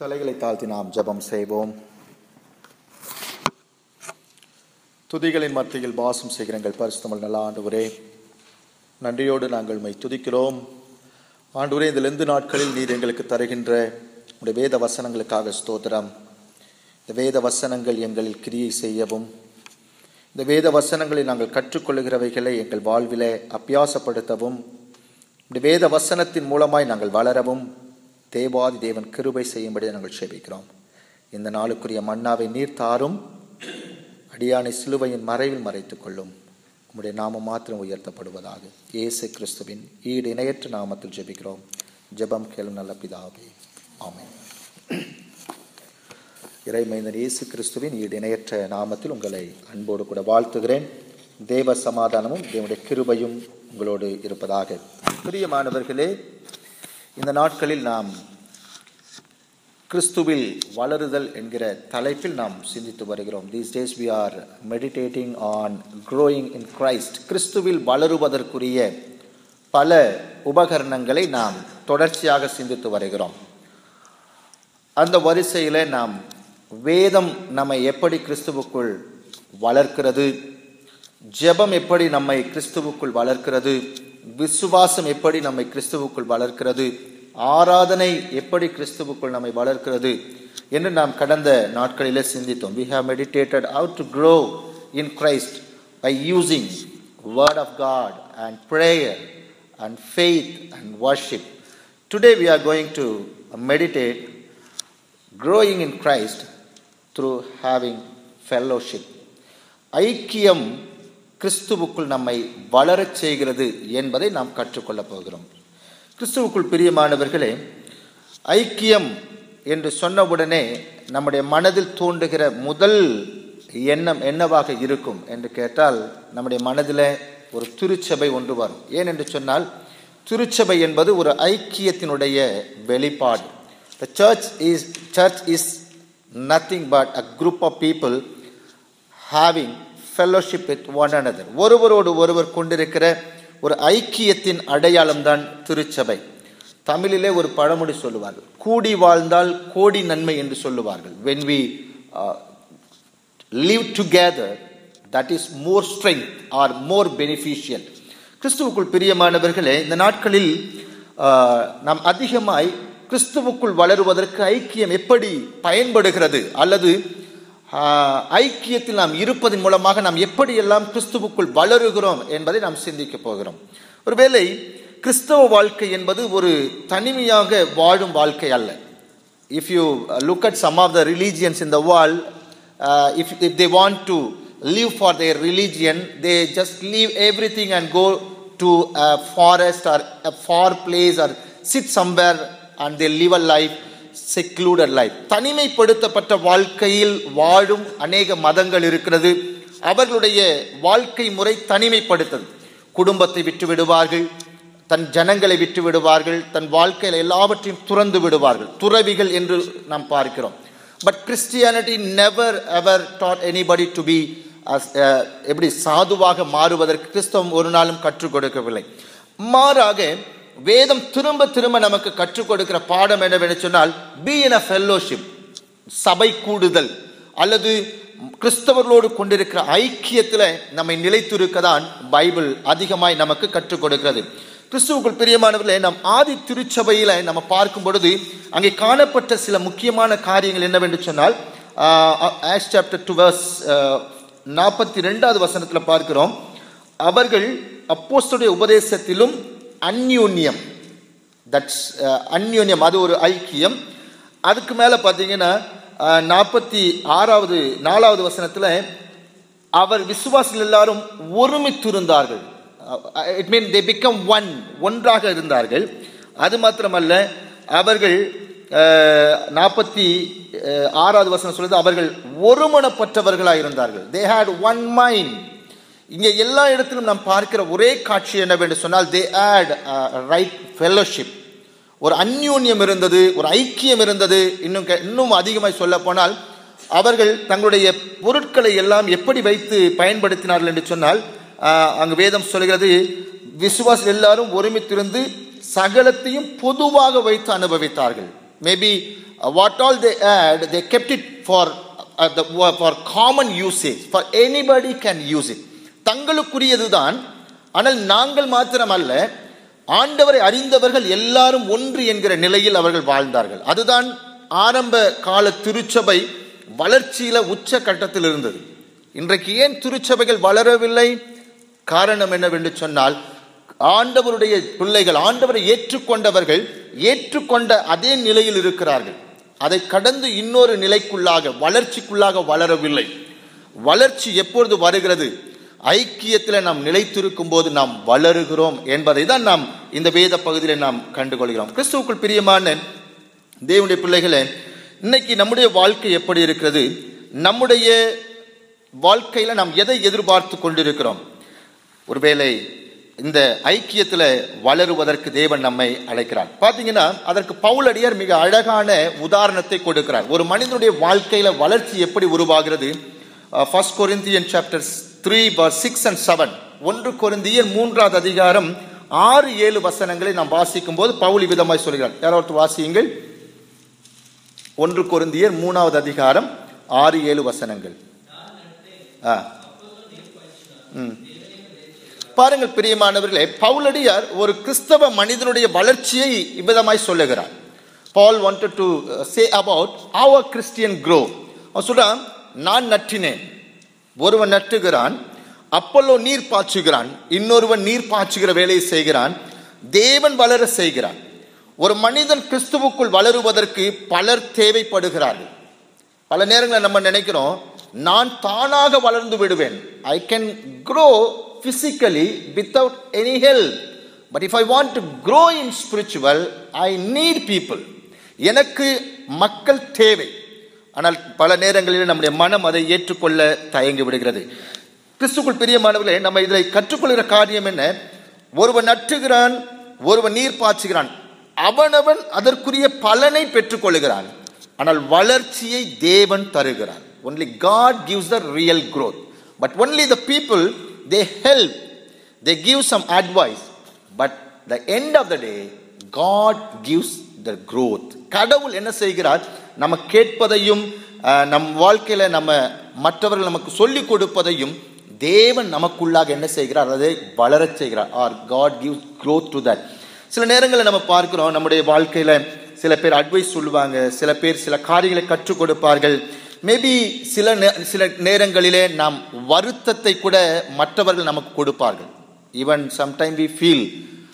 தலைகளை தாழ்த்தி நாம் ஜெபம் செய்வோம் துதிகளின் மத்தியில் வாசம் செய்கிற எங்கள் பரிசுத்தமிழ் நல்ல ஆண்டவரே நன்றியோடு நாங்கள் மை துதிக்கிறோம் ஆண்டவரே இந்த லெந்து நாட்களில் நீர் எங்களுக்கு தருகின்ற உடைய வேத வசனங்களுக்காக ஸ்தோத்திரம் இந்த வேத வசனங்கள் எங்களில் கிரியை செய்யவும் இந்த வேத வசனங்களை நாங்கள் கற்றுக்கொள்ளுகிறவைகளை எங்கள் வாழ்விலே அபியாசப்படுத்தவும் இந்த வேத வசனத்தின் மூலமாய் நாங்கள் வளரவும் தேவாதி தேவன் கிருபை செய்யும்படி நாங்கள் சேபிக்கிறோம் இந்த நாளுக்குரிய மன்னாவை நீர் தாரும் அடியானை சிலுவையின் மறைவில் மறைத்துக் கொள்ளும் உம்முடைய நாமம் மாத்திரம் உயர்த்தப்படுவதாக இயேசு கிறிஸ்துவின் ஈடு இணையற்ற நாமத்தில் ஜெபிக்கிறோம் ஜெபம் கேளும் நல்ல பிதாவே ஆமென் இறைமைந்தன் இயேசு கிறிஸ்துவின் ஈடு இணையற்ற நாமத்தில் உங்களை அன்போடு கூட வாழ்த்துகிறேன் தேவ சமாதானமும் தேவனுடைய கிருபையும் உங்களோடு இருப்பதாக பிரியமானவர்களே இந்த நாட்களில் நாம் கிறிஸ்துவில் வளருதல் என்கிற தலைப்பில் நாம் சிந்தித்து வருகிறோம் these days we are meditating on growing in Christ கிறிஸ்துவில் வளருவதற்குரிய பல உபகரணங்களை நாம் தொடர்ச்சியாக சிந்தித்து வருகிறோம் அந்த வரிசையில் நாம் வேதம் நம்மை எப்படி கிறிஸ்துவுக்குள் வளர்க்கிறது ஜெபம் எப்படி நம்மை கிறிஸ்துவுக்குள் வளர்க்கிறது விசுவாசம் எப்படி நம்மை கிறிஸ்துவுக்குள் வளர்க்கிறது ஆராதனை எப்படி கிறிஸ்துவுக்குள் நம்மை வளர்க்கிறது என்று நாம் கடந்த நாட்களிலே சிந்தித்தோம் we have meditated how to grow in Christ by using word of God and prayer and faith and worship today we are going to meditate growing in Christ through having fellowship. ஐக்கியம் கிறிஸ்துவுக்குள் நம்மை வளரச் செய்கிறது என்பதை நாம் கற்றுக்கொள்ளப் போகிறோம் கிறிஸ்துவுக்குள் பிரியமானவர்களே ஐக்கியம் என்று சொன்னவுடனே நம்முடைய மனதில் தோன்றுகிற முதல் எண்ணம் என்னவாக இருக்கும் என்று கேட்டால் நம்முடைய மனதில் ஒரு திருச்சபை ஒன்று வரும் ஏன் என்று சொன்னால் திருச்சபை என்பது ஒரு ஐக்கியத்தினுடைய வெளிப்பாடு The church is church is nothing but a group of people having fellowship with one another. ஒருவரோடு ஒருவர் கொண்டிருக்கிற ஒரு ஐக்கியத்தின் அடையாளம் தான் திருச்சபை தமிழிலே ஒரு பழமொழி சொல்லுவார்கள் கூடி வாழ்ந்தால் கோடி நன்மை என்று சொல்லுவார்கள் when we uh, live together that is more strength or more beneficial கிறிஸ்துவுக்குள் பிரியமானவர்களே இந்த நாட்களில் நாம் அதிகமாய் கிறிஸ்துவுக்குள் வளருவதற்கு ஐக்கியம் எப்படி பயன்படுகிறது அல்லது ஐக்கியத்தில் நாம் இருப்பதன் மூலமாக நாம் எப்படியெல்லாம் கிறிஸ்துவுக்குள் வளருகிறோம் என்பதை நாம் சிந்திக்க போகிறோம் ஒருவேளை கிறிஸ்தவ வாழ்க்கை என்பது ஒரு தனிமையாக வாழும் வாழ்க்கை அல்ல if you look at some of the religions in the world if if they want to live for their religion they just leave everything and go to a forest or a far place or sit somewhere and they live a life secluded life தனிமைப்படுத்தப்பட்ட வாழ்க்கையில் வாழும் அநேக மதங்கள் இருக்கிறது அவர்களுடைய வாழ்க்கை முறை தனிமைப்படுத்தது குடும்பத்தை விட்டு விடுவார்கள் தன் ஜனங்களை விட்டு விடுவார்கள் தன் வாழ்க்கையில் எல்லாவற்றையும் துறந்து விடுவார்கள் துறவிகள் என்று நாம் பார்க்கிறோம் but Christianity never ever taught anybody to be எப்படி சாதுவாக மாறுவதற்கு கிறிஸ்தவம் ஒரு நாளும் கற்றுக் கொடுக்கவில்லை மாறாக வேதம் திரும்ப திரும்ப நமக்கு கற்றுக் கொடுக்கிற பாடம் என்னவென்று சொன்னால் பி இன் அ ஃபெல்லோஷிப் சபை கூடுதல் அல்லது கிறிஸ்தவர்களோடு கொண்டிருக்கிற ஐக்கியத்தில் நம்மை நிலைத்திருக்க தான் பைபிள் அதிகமாய் நமக்கு கற்றுக் கொடுக்கிறது கிறிஸ்துவுக்குள் பிரியமானவர்களே நம் ஆதி திருச்சபையில் நம்ம பார்க்கும் பொழுது அங்கே காணப்பட்ட சில முக்கியமான காரியங்கள் என்னவென்று சொன்னால் ஆஸ் சாப்டர் டு வர்ஸ் நாற்பத்தி ரெண்டாவது வசனத்தில் பார்க்கிறோம் அவர்கள் அப்போஸ்துடைய உபதேசத்திலும் அந்யூன்யம் தட்ஸ் அந்யூன்யம் அது ஒரு ஐக்கியம் அதுக்கு மேலே பார்த்தீங்கன்னா நாற்பத்தி ஆறாவது நாலாவது வசனத்தில் அவர் விசுவாசிகள் எல்லாரும் ஒருமித்திருந்தார்கள் it mean they become one ஒன்றாக இருந்தார்கள் அது மாத்திரமல்ல அவர்கள் நாற்பத்தி ஆறாவது வசனம் சொல்லுது அவர்கள் ஒருமனப்பட்டவர்களாக இருந்தார்கள் தே ஹேட் ஒன் மைண்ட் இங்கே எல்லா இடத்திலும் நாம் பார்க்கிற ஒரே காட்சி என்னவென்று சொன்னால் தே ஆட் ரைட் ஃபெல்லோஷிப் ஒரு அந்யூன்யம் இருந்தது ஒரு ஐக்கியம் இருந்தது இன்னும் இன்னும் அதிகமாக சொல்ல போனால் அவர்கள் தங்களுடைய பொருட்களை எல்லாம் எப்படி வைத்து பயன்படுத்தினார்கள் என்று சொன்னால் அங்கு வேதம் சொல்கிறது விசுவாசம் எல்லாரும் ஒருமித்திருந்து சகலத்தையும் பொதுவாக வைத்து அனுபவித்தார்கள் maybe what all they had they kept it for for common usage for anybody can use it தங்களுக்குரியதுதான் ஆனால் நாங்கள் மாத்திரமல்ல ஆண்டவரை அறிந்தவர்கள் எல்லாரும் ஒன்று என்கிற நிலையில் அவர்கள் வாழ்ந்தார்கள் அதுதான் ஆரம்ப கால திருச்சபை வளர்ச்சியில உச்ச கட்டத்தில் இருந்தது இன்றைக்கு ஏன் திருச்சபைகள் வளரவில்லை காரணம் என்னவென்று சொன்னால் ஆண்டவருடைய பிள்ளைகள் ஆண்டவரை ஏற்றுக்கொண்டவர்கள் ஏற்றுக்கொண்ட அதே நிலையில் இருக்கிறார்கள் அதை கடந்து இன்னொரு நிலைக்குள்ளாக வளர்ச்சிக்குள்ளாக வளரவில்லை வளர்ச்சி எப்பொழுது வருகிறது ஐக்கியத்தில் நாம் நிலைத்திருக்கும் போது நாம் வளருகிறோம் என்பதை தான் நாம் இந்த வேத பகுதியில் நாம் கண்டுகொள்கிறோம் கிறிஸ்துவுக்குள் பிரியமான தேவனுடைய பிள்ளைகளே இன்னைக்கு நம்முடைய வாழ்க்கை எப்படி இருக்கிறது நம்முடைய வாழ்க்கையில நாம் எதை எதிர்பார்த்து கொண்டிருக்கிறோம் ஒருவேளை இந்த ஐக்கியத்தில் வளருவதற்கு தேவன் நம்மை அழைக்கிறார் பார்த்தீங்கன்னா அதற்கு பவுலடியார் மிக அழகான உதாரணத்தை கொடுக்கிறார் ஒரு மனிதனுடைய வாழ்க்கையில வளர்ச்சி எப்படி உருவாகிறது first Corinthian chapter three six and seven ஒன்று கொரிந்தியன் மூன்றாவது அதிகாரம் ஆறு ஏழு வசனங்களை நாம் வாசிக்கும் போது பவுல் விதமாய் சொல்கிறார் யாராவது வாசியுங்கள் ஒன்று கொரிந்தியர் மூணாவது அதிகாரம் ஆறு ஏழு வசனங்கள் ஆ ம் பாருங்கள் பிரியமானவர்களே பவுலடியார் ஒரு கிறிஸ்தவ மனிதனுடைய வளர்ச்சியை இவ்விதமாய் சொல்லுகிறார் Paul wanted to say about our Christian grow அவன் சொல்றான் நான் நட்டினேன் ஒருவன் நட்டுகிறான் அப்பல்லோ நீர் பாய்ச்சுகிறான் இன்னொருவன் நீர் பாய்ச்சுகிற வேலையை செய்கிறான் தேவன் வளர செய்கிறான் ஒரு மனிதன் கிறிஸ்துவுக்குள் வளருவதற்கு பலர் தேவைப்படுகிறார்கள் பல நேரங்களில் நம்ம நினைக்கிறோம் நான் தானாக வளர்ந்து விடுவேன் I can grow physically without any help. But if I want to grow in spiritual, I need people. எனக்கு மக்கள் தேவை ஆனால் பல நேரங்களில் நம்முடைய மனம் அதை ஏற்றுக்கொள்ள தயங்கி விடுகிறது கிறிஸ்துக்குள் பிரியமானவர்களே நம்ம இதில் கற்றுக்கொள்கிற காரியம் என்ன ஒருவன் நட்டுகிறான் ஒருவன் நீர் பாய்ச்சுகிறான் அவனவன் அதற்குரிய பலனை பெற்றுக்கொள்கிறான் ஆனால் வளர்ச்சியை தேவன் தருகிறான் only God gives the real growth but only the people they help, they give some advice, but the end of the day, God gives the growth. கடவுள் என்ன செய்கிறார் நம்ம கேட்பதையும் அஹ், நம் வாழ்க்கையில நம்ம மற்றவர்கள் நமக்கு சொல்லிக் கொடுப்பதையும் தேவன் நமக்குள்ளாக என்ன செய்கிறார் அதை வளரச் செய்கிறார் or God give growth to that சில நேரங்களில் நம்ம பார்க்கிறோம் நம்முடைய வாழ்க்கையில சில பேர் அட்வைஸ் சொல்லுவாங்க சில பேர் சில காரியங்களை கற்றுக் கொடுப்பார்கள் மேபி சில நே- சில நேரங்களிலே நாம் வருத்தத்தை கூட மற்றவர்கள் நமக்கு கொடுப்பார்கள் even sometime we feel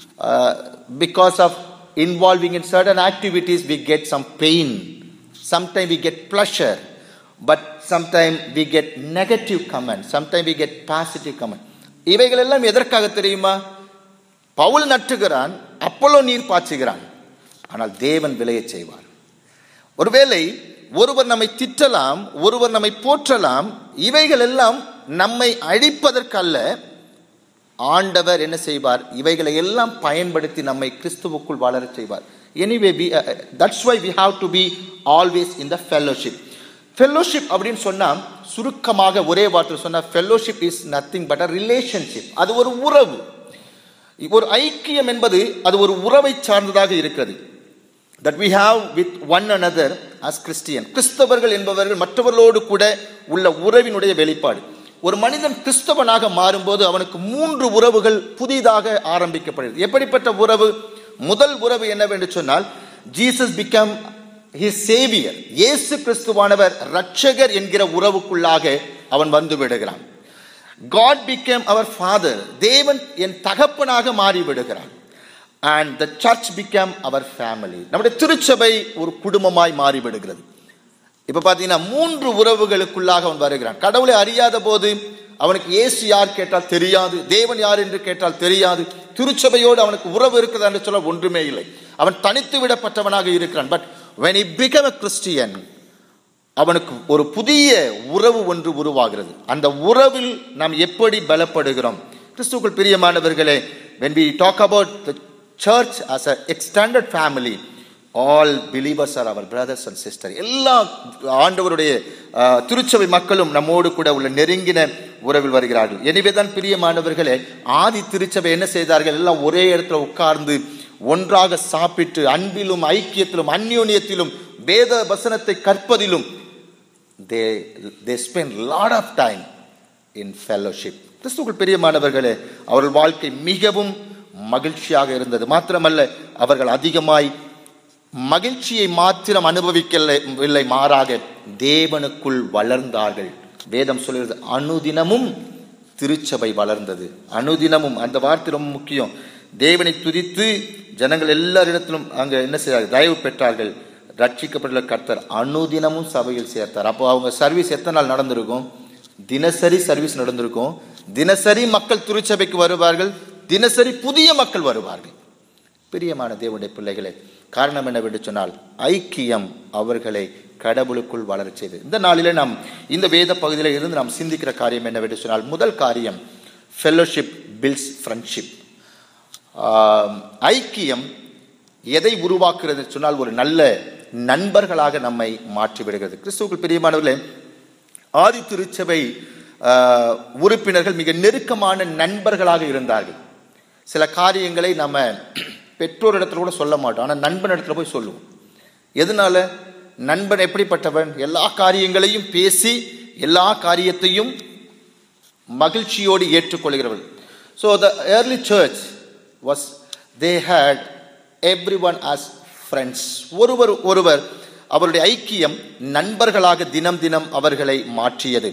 because of involving in certain activities we get some pain sometime we get pleasure but sometime we get negative comment sometime we get positive comment இவைகள் எல்லாம் எதற்காக தெரியுமா பவுல் நட்டுகிறான் அப்போலோ நீர் பாய்ச்சுகிறான் ஆனால் தேவன் விளையச் செய்வார் ஒருவேளை ஒருவர் நம்மை திட்டலாம் ஒருவர் நம்மை போற்றலாம் இவைகள் எல்லாம் நம்மை அழிப்பதற்கல்ல ஆண்டவர் என்ன செய்வார் இவைகளை எல்லாம் பயன்படுத்தி நம்மை கிறிஸ்துவுக்குள் வளரச் செய்வார் anyway we that's why we have to be always in the fellowship fellowship அப்படின்னு சொன்னா சுருக்கமாக ஒரே வார்த்தை சொன்னா fellowship is nothing but a relationship அது ஒரு உறவு ஒரு ஐக்கியம் என்பது அது ஒரு உறவை சார்ந்ததாக இருக்கிறது that we have with one another as Christian கிறிஸ்தவர்கள் என்பவர்கள் மற்றவர்களோடு கூட உள்ள உறவினுடைய வெளிப்பாடு ஒரு மனிதன் கிறிஸ்தவனாக மாறும்போது அவனுக்கு மூன்று உறவுகள் புதிதாக ஆரம்பிக்கப்படுகிறது எப்படிப்பட்ட உறவு முதல் உறவு என்னவென்று சொன்னால் ஜீசஸ் பிகம் ஹிஸ் சேவியர் இயேசு கிறிஸ்துவானவர் இரட்சகர் என்கிற உறவுக்குள்ளாக அவன் வந்து விடுகிறான் காட் பிகேம் அவர் ஃபாதர் தேவன் என் தகப்பனாக மாறி விடுகிறான் and the church become our family நம்முடைய திருச்சபை ஒரு குடும்பமாய் மாறிவிடுகிறது இப்ப பாத்தீங்கன்னா மூன்று உறவுகளுக்குள்ளாக அவன் வருகிறான் கடவுளை அறியாத போது அவனுக்கு இயேசு யார் கேட்டால் தெரியாது தேவன் யார் என்று கேட்டால் தெரியாது திருச்சபையோடு அவனுக்கு உறவு இருக்குதா என்று சொல்ல ஒன்றுமே இல்லை அவன் தனித்து விடப்பட்டவனாக இருக்கிறான் but when he became a christian அவனுக்கு ஒரு புதிய உறவு ஒன்று உருவாகிறது அந்த உறவில் நாம் எப்படி பலப்படுகிறோம் கிறிஸ்துக்குள் பிரியமானவர்களே when we talk about the church as a extended family all believers are our brothers and sisters எல்லா ஆண்டவருடைய அஹ், திருச்சபை மக்களும் நம்மோடு கூட உள்ள நெருங்கின உறவில் வருகிறார்கள் எனவே தான் பிரியமானவர்களே ஆதி திருச்சபை என்ன செய்தார்கள் எல்லாம் ஒரே இடத்துல உட்கார்ந்து ஒன்றாக சாப்பிட்டு அன்பிலும் ஐக்கியத்திலும் அந்யோன்யத்திலும் வேத வசனத்தை கற்பதிலும் they they spend lot of time in fellowship கிறிஸ்துக்குள் பிரியமானவர்களே அவர்கள் வாழ்க்கை மிகவும் மகிழ்ச்சியாக இருந்தது மாத்திரமல்ல அவர்கள் அதிகமாய் மகிழ்ச்சியை மாத்திரம் அனுபவிக்கவில்லை மாறாக தேவனுக்குள் வளர்ந்தார்கள் வேதம் சொல்கிறது அனுதினமும் திருச்சபை வளர்ந்தது அனுதினமும் அந்த வார்த்தை ரொம்ப முக்கியம் தேவனை துதித்து ஜனங்கள் எல்லாரிடத்திலும் அங்க என்ன செய்தார்கள் தயவு பெற்றார்கள் ரட்சிக்கப்பட்டுள்ள கர்த்தர் அனுதினமும் சபையில் சேர்த்தார் அப்போ அவங்க சர்வீஸ் எத்தனை நாள் நடந்திருக்கும் தினசரி சர்வீஸ் நடந்திருக்கும் தினசரி மக்கள் திருச்சபைக்கு வருவார்கள் தினசரி புதிய மக்கள் வருவார்கள் பிரியமான தேவனுடைய பிள்ளைகளே காரணம் என்னவென்று சொன்னால் ஐக்கியம் அவர்களை கடவுளுக்குள் வளரச் செய்து இந்த நாளிலே நாம் இந்த வேத பகுதியில் இருந்து நாம் சிந்திக்கிற காரியம் என்னவென்று சொன்னால் முதல் காரியம் ஃபெல்லோஷிப் பில்ஸ் ஃப்ரெண்ட்ஷிப் ஐக்கியம் எதை உருவாக்குறது சொன்னால் ஒரு நல்ல நண்பர்களாக நம்மை மாற்றி விடுகிறது கிறிஸ்துவுக்குள் பிரியமானவர்களே ஆதி திருச்சபை ஆஹ், உறுப்பினர்கள் மிக நெருக்கமான நண்பர்களாக இருந்தார்கள் சில காரியங்களை நம்ம பெற்றோர் இடத்துல கூட சொல்ல மாட்டோம் ஆனால் நண்பன் இடத்துல போய் சொல்லுவோம் எதனால நண்பன் எப்படிப்பட்டவன் எல்லா காரியங்களையும் பேசி எல்லா காரியத்தையும் மகிழ்ச்சியோடு ஏற்றுக்கொள்கிறவர்கள் so the early church was they had every one as friends ஒருவர் ஒருவர் அவருடைய ஐக்கியம் நண்பர்களாக தினம் தினம் அவர்களை மாற்றியது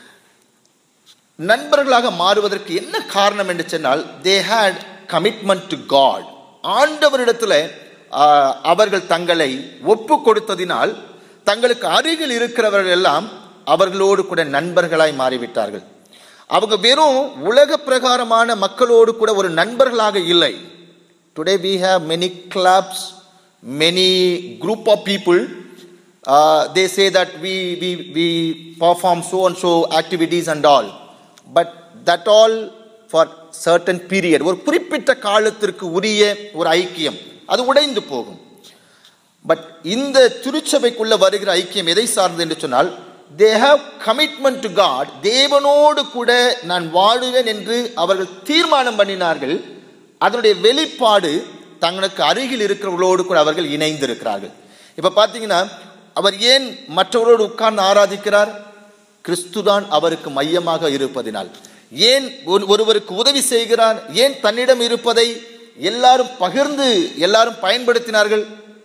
நண்பர்களாக மாறுவதற்கு என்ன காரணம் என்று சொன்னால் they had commitment to God ஆண்டவரிடத்தில் ஆஹ், அவர்கள் தங்களை ஒப்பு கொடுத்ததினால் தங்களுக்கு அருகில் இருக்கிறவர்கள் எல்லாம் அவர்களோடு கூட நண்பர்களாய் மாறிவிட்டார்கள் அவங்க வெறும் உலக பிரகாரமான மக்களோடு கூட ஒரு நண்பர்களாக இல்லை today we have many clubs many group of people uh, they say that we, we, we perform so and so activities and all but that all for certain period ஒரு குறிப்பிட்ட காலத்திற்கு உரிய ஒரு ஐக்கியம் அது உடைந்து போகும் பட் இந்த திருச்சபைக்குள்ள வருகிற ஐக்கியம் எதை சார்ந்தது என்று சொன்னால் they have commitment to God தேவனோடு கூட நான் வாழுவேன் என்று அவர்கள் தீர்மானம் பண்ணினார்கள் அதனுடைய வெளிப்பாடு தங்களுக்கு அருகில் இருக்கிறவர்களோடு கூட அவர்கள் இணைந்திருக்கிறார்கள் இப்ப பார்த்தீங்கன்னா அவர் ஏன் மற்றவரோடு உட்கார்ந்து ஆராதிக்கிறார் கிறிஸ்துதான் அவருக்கு மையமாக இருப்பதினால் ஏன் ஒரு- ஒருவருக்கு உதவி செய்கிறார் ஏன் தன்னிடம் இருப்பதை எல்லாரும் பகிர்ந்து எல்லாரும் பயன்படுத்தினார்கள்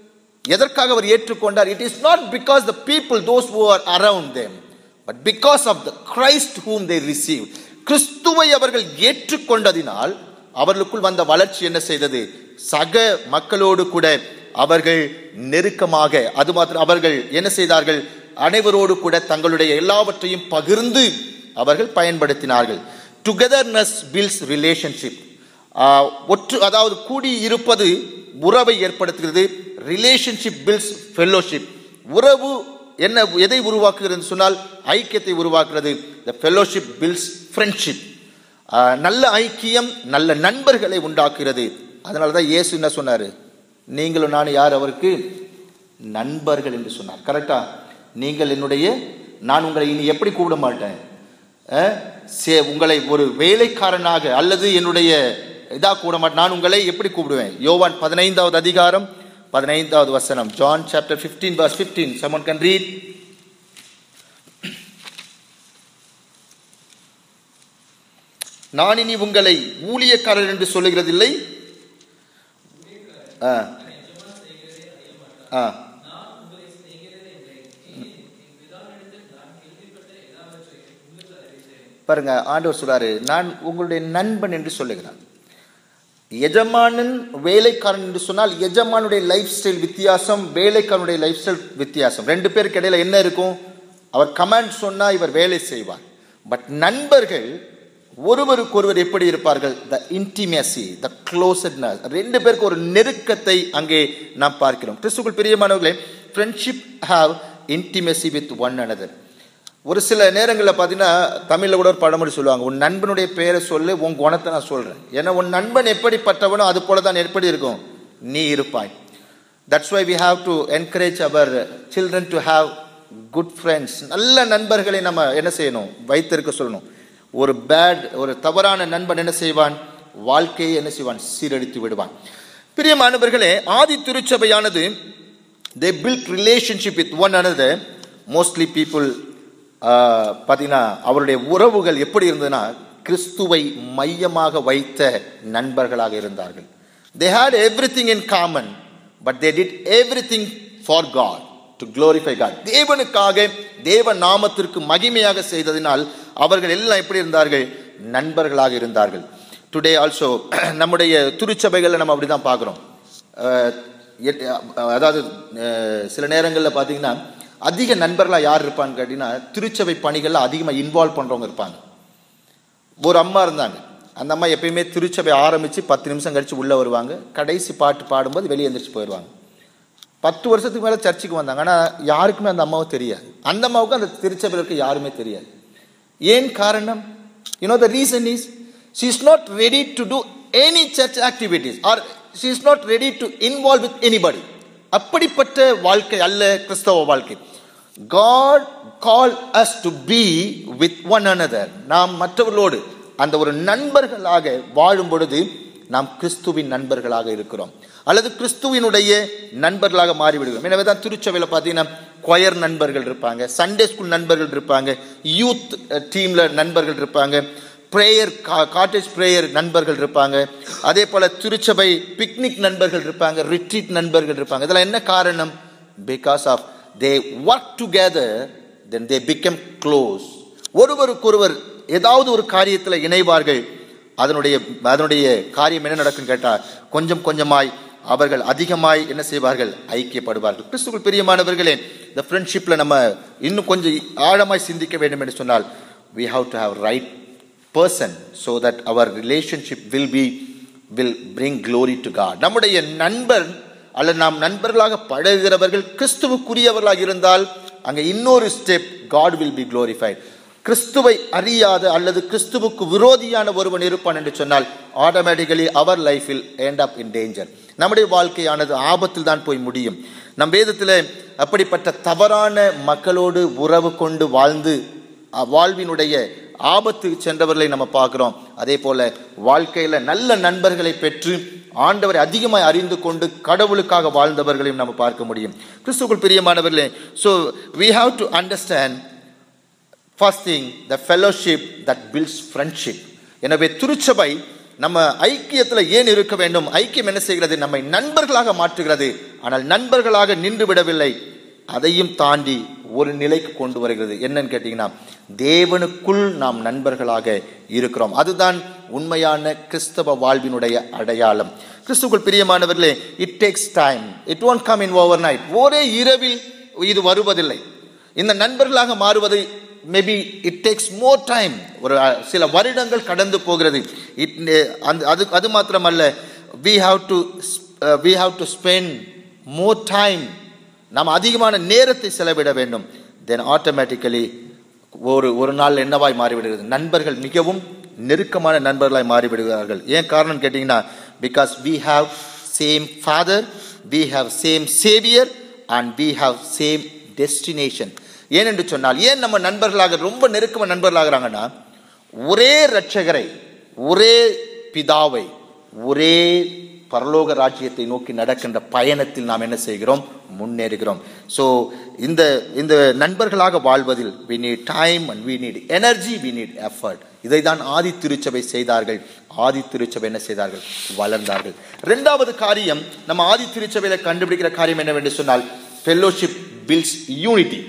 எதற்காக அவர் ஏற்றுக்கொண்டார் it is not because the people those who are around them but because of the Christ whom they receive கிறிஸ்துவை அவர்கள் ஏற்றுக்கொண்டதினால் அவர்களுக்குள் வந்த வளர்ச்சி என்ன செய்தது சக மக்களோடு கூட அவர்கள் நெருக்கமாக அது மாத்திரம் அவர்கள் என்ன செய்தார்கள் அனைவரோடு கூட தங்களுடைய எல்லாவற்றையும் பகிர்ந்து அவர்கள் பயன்படுத்தினார்கள் டுகெதர்னஸ் பில்ஸ் ரிலேஷன்ஷிப் ஒற்று அதாவது கூடி இருப்பது உறவை ஏற்படுத்துகிறது ரிலேஷன்ஷிப் பில்ஸ் ஃபெல்லோஷிப் உறவு என்ன எதை உருவாக்குகிறது சொன்னால் ஐக்கியத்தை உருவாக்குறது த ஃபெல்லோஷிப் பில்ஸ் ஃப்ரெண்ட்ஷிப் நல்ல ஐக்கியம் நல்ல நண்பர்களை உண்டாக்குகிறது அதனால தான் இயேசு என்ன சொன்னார் நீங்களும் நான் யார் அவருக்கு நண்பர்கள் என்று சொன்னார் கரெக்டா நீங்கள் என்னுடைய நான் உங்களை இனி எப்படி கூப்பிட மாட்டேன் அஹ், சே- உங்களை ஒரு வேலைக்காரனாக அல்லது என்னுடைய இதா கூட மாட்டேன் நான் உங்களை எப்படி கூப்பிடுவேன் யோவான் பதினைந்தாவது அதிகாரம் பதினைந்தாவது வசனம் John chapter 15 verse 15 someone can read நான் இனி உங்களை ஊழியக்காரர் என்று சொல்லுகிறதில்லை ஆ ஆ பாருங்க ஆண்டவர் சொல்றாரு நான் உங்களுடைய நண்பன் என்று சொல்லுகிறார் எஜமானன் வேலைக்காரன் என்று சொன்னால் எஜமானுடைய லைஃப் ஸ்டைல் வித்தியாசம் வேலைக்காரனுடைய லைஃப் ஸ்டைல் வித்தியாசம் ரெண்டு பேருக்கு இடையில என்ன இருக்கும் அவர் கமாண்ட் சொன்னா இவர் வேலை செய்வார் பட் நண்பர்கள் ஒருவருக்கொருவர் எப்படி இருப்பார்கள் த இன்டிமேசி த க்ளோசட்னஸ் ரெண்டு பேருக்கு ஒரு நெருக்கத்தை அங்கே நாம் பார்க்கிறோம் கிறிஸ்துக்குள் பிரியமானவர்களே friendship have intimacy with one another ஒரு சில நேரங்களில் பார்த்தீங்கன்னா தமிழில் கூட ஒரு பழமொழி சொல்லுவாங்க உன் நண்பனுடைய பெயரை சொல்லு உன் குணத்தை நான் சொல்கிறேன் ஏன்னா உன் நண்பன் எப்படிப்பட்டவனோ அது போல தான் எப்படி இருக்கும் நீ இருப்பாய் that's why we have to encourage our children to have good friends நல்ல நண்பர்களை நம்ம என்ன செய்யணும் வைத்திருக்க சொல்லணும் ஒரு பேட் ஒரு தவறான நண்பன் என்ன செய்வான் வாழ்க்கையை என்ன செய்வான் சீரழித்து விடுவான் பிரியமானவர்களே ஆதி திருச்சபையானது they build relationship with one another mostly people பார்த்தீங்கன்னா அவருடைய உறவுகள் எப்படி இருந்ததுன்னா கிறிஸ்துவை மையமாக வைத்த நண்பர்களாக இருந்தார்கள் they had everything in common but they did everything for God to glorify God தேவனுக்காக தேவ நாமத்திற்கு மகிமையாக செய்ததினால் அவர்கள் எல்லாம் எப்படி இருந்தார்கள் நண்பர்களாக இருந்தார்கள் டுடே ஆல்சோ நம்முடைய திருச்சபைகளில் நம்ம அப்படி தான் பார்க்குறோம் அதாவது அஹ், சில நேரங்களில் பார்த்தீங்கன்னா அதிக நண்பர்களாக யார் இருப்பான்னு கேட்டிங்கன்னா திருச்சபை பணிகளில் அதிகமாக இன்வால்வ் பண்ணுறவங்க இருப்பாங்க ஒரு அம்மா இருந்தாங்க அந்த அம்மா எப்பயுமே திருச்சபை ஆரம்பித்து பத்து நிமிஷம் கழித்து உள்ளே வருவாங்க கடைசி பாட்டு பாடும்போது வெளியே எந்திரிச்சு போயிடுவாங்க பத்து வருஷத்துக்கு மேலே சர்ச்சுக்கு வந்தாங்க ஆனால் யாருக்குமே அந்த அம்மாவை தெரியாது அந்த அம்மாவுக்கு அந்த திருச்சபையில் இருக்க யாருமே தெரியாது ஏன் காரணம் you know the reason is she is not ready to do any church activities or she is not ready to involve with anybody அப்படிப்பட்ட வாழ்க்கை அல்ல கிறிஸ்தவ வாழ்க்கை God call us to be with one another நாம் மற்றவர்களோடு அந்த ஒரு நண்பர்களாக வாழும் பொழுது நாம் கிறிஸ்துவின் நண்பர்களாக இருக்கிறோம் அல்லது கிறிஸ்துவினுடைய நண்பர்களாக மாறிவிடுகிறோம் எனவே தான் திருச்சபையில் பார்த்தீங்கன்னா கொயர் நண்பர்கள் இருப்பாங்க சண்டே ஸ்கூல் நண்பர்கள் இருப்பாங்க யூத் டீம்ல நண்பர்கள் இருப்பாங்க ப்ரேயர் காட்டேஜ் ப்ரேயர் நண்பர்கள் இருப்பாங்க அதே போல திருச்சபை பிக்னிக் நண்பர்கள் இருப்பாங்க ரிட்ரீட் நண்பர்கள் இருப்பாங்க இதெல்லாம் என்ன காரணம் because of they work together then they become close ஒருவருக்கொருவர் ஏதாவது ஒரு காரியத்தில் இணைவார்கள் அதனுடைய அதனுடைய காரியம் என்ன நடக்குன்னு கேட்டால் கொஞ்சம் கொஞ்சமாய் அவர்கள் அதிகமாய் என்ன செய்வார்கள் ஐக்கியப்படுவார்கள் கிறிஸ்துக்குள் பிரியமானவர்களே இந்த ஃப்ரெண்ட்ஷிப்பில் நம்ம இன்னும் கொஞ்சம் ஆழமாய் சிந்திக்க வேண்டும் என்று சொன்னால் we have to have right person so that our relationship will be will bring glory to God நம்முடைய நண்பர் அல்லது நாம் நண்பர்களாக பழகுகிறவர்கள் கிறிஸ்துவுக்குரியவர்களாக இருந்தால் அங்கே இன்னொரு step God will be glorified கிறிஸ்துவை அறியாத அல்லது கிறிஸ்துவுக்கு விரோதியான ஒருவன் இருப்பான் என்று சொன்னால் ஆட்டோமேட்டிக்கலி அவர் லைஃபில் end up in danger நம்முடைய வாழ்க்கையானது ஆபத்தில் தான் போய் முடியும் நம் வேதத்தில் அப்படிப்பட்ட தவறான மக்களோடு உறவு கொண்டு வாழ்ந்து அ- வாழ்வினுடைய ஆபத்து சென்றவர்களை நம்ம பார்க்கிறோம் அதே போல வாழ்க்கையில நல்ல நண்பர்களை பெற்று ஆண்டவரை அதிகமாய் அறிந்து கொண்டு கடவுளுக்காக வாழ்ந்தவர்களையும் நம்ம பார்க்க முடியும் கிறிஸ்துக்குள் பிரியமானவர்களே so we have to understand first thing the fellowship that builds friendship எனவே திருச்சபை நம்ம ஐக்கியத்தில் ஏன் இருக்க வேண்டும் ஐக்கியம் என்ன செய்கிறது நம்மை நண்பர்களாக மாற்றுகிறது ஆனால் நண்பர்களாக நின்று விடவில்லை அதையும் தாண்டி ஒரு நிலைக்கு கொண்டு வருகிறது என்னன்னு கேட்டிங்கன்னா தேவனுக்குள் நாம் நண்பர்களாக இருக்கிறோம் அதுதான் உண்மையான கிறிஸ்தவ வாழ்வினுடைய அடையாளம் கிறிஸ்துக்குள் பிரியமானவர்களே it takes time it won't come in overnight ஒரே இரவில் இது வருவதில்லை இந்த நண்பர்களாக மாறுவது maybe it takes more time ஒரு அஹ், சில வருடங்கள் கடந்து போகிறது இட் அந்த அது அது மாத்திரமல்ல we have to we have to spend more time நாம் அதிகமான நேரத்தை செலவிட வேண்டும் தென் ஆட்டோமேட்டிக்கலி ஒரு ஒரு நாள் என்னவாய் மாறிவிடுகிறது நண்பர்கள் மிகவும் நெருக்கமான நண்பர்களாய் மாறிவிடுகிறார்கள் ஏன் காரணம் கேட்டிங்கன்னா because we have same father we have same saviour and we have same destination ஏனென்று சொன்னால் ஏன் நம்ம நண்பர்களாக ரொம்ப நெருக்கமாக நண்பர்களாகிறாங்கன்னா ஒரே இரட்சகரை ஒரே பிதாவை ஒரே பரலோக ராஜ்யத்தை நோக்கி நடக்கின்ற பயணத்தில் நாம் என்ன செய்கிறோம் முன்னேறுகிறோம் ஸோ இந்த இந்த நண்பர்களாக வாழ்வதில் we need time and we need energy we need effort இதை தான் ஆதி திருச்சபை செய்தார்கள் ஆதி திருச்சபை என்ன செய்தார்கள் வளர்ந்தார்கள் ரெண்டாவது காரியம் நம்ம ஆதி திருச்சபையில கண்டுபிடிக்கிற காரியம் என்னவென்று சொன்னால் ஃபெல்லோஷிப் பில்ஸ் யூனிட்டி